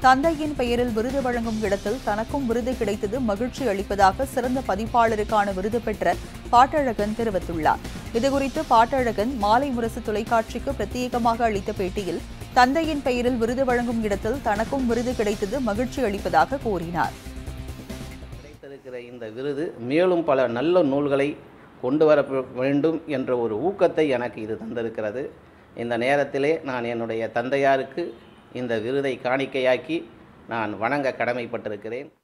தந்தையின் பெயரில் விருது வழங்கும் இடத்தில் தனக்கும் விருது கிடைத்தது மகிழ்ச்சி அளிப்பதாக சிறந்த பதிப்பாளருக்கான விருது பெற்ற பாட்டழகன் தெரிவித்துள்ளார் இதுகுறித்து பாட்டழகன் மாலை முரசு தொலைக்காட்சிக்கு பிரத்யேகமாக அளித்த பேட்டியில் தந்தையின் பெயரில் விருது வழங்கும் இடத்தில் தனக்கும் விருது கிடைத்தது மகிழ்ச்சி அளிப்பதாக கூறினார் கிடைத்திருக்கிற இந்த விருது மேலும் பல நல்ல நூல்களை கொண்டு வர வேண்டும் என்ற ஒரு ஊக்கத்தை எனக்கு இது தந்திருக்கிறது இந்த நேரத்திலே நான் என்னுடைய தந்தையாருக்கு இந்த விருதை காணிக்கையாக்கி நான் வணங்க கடமைப்பட்டிருக்கிறேன்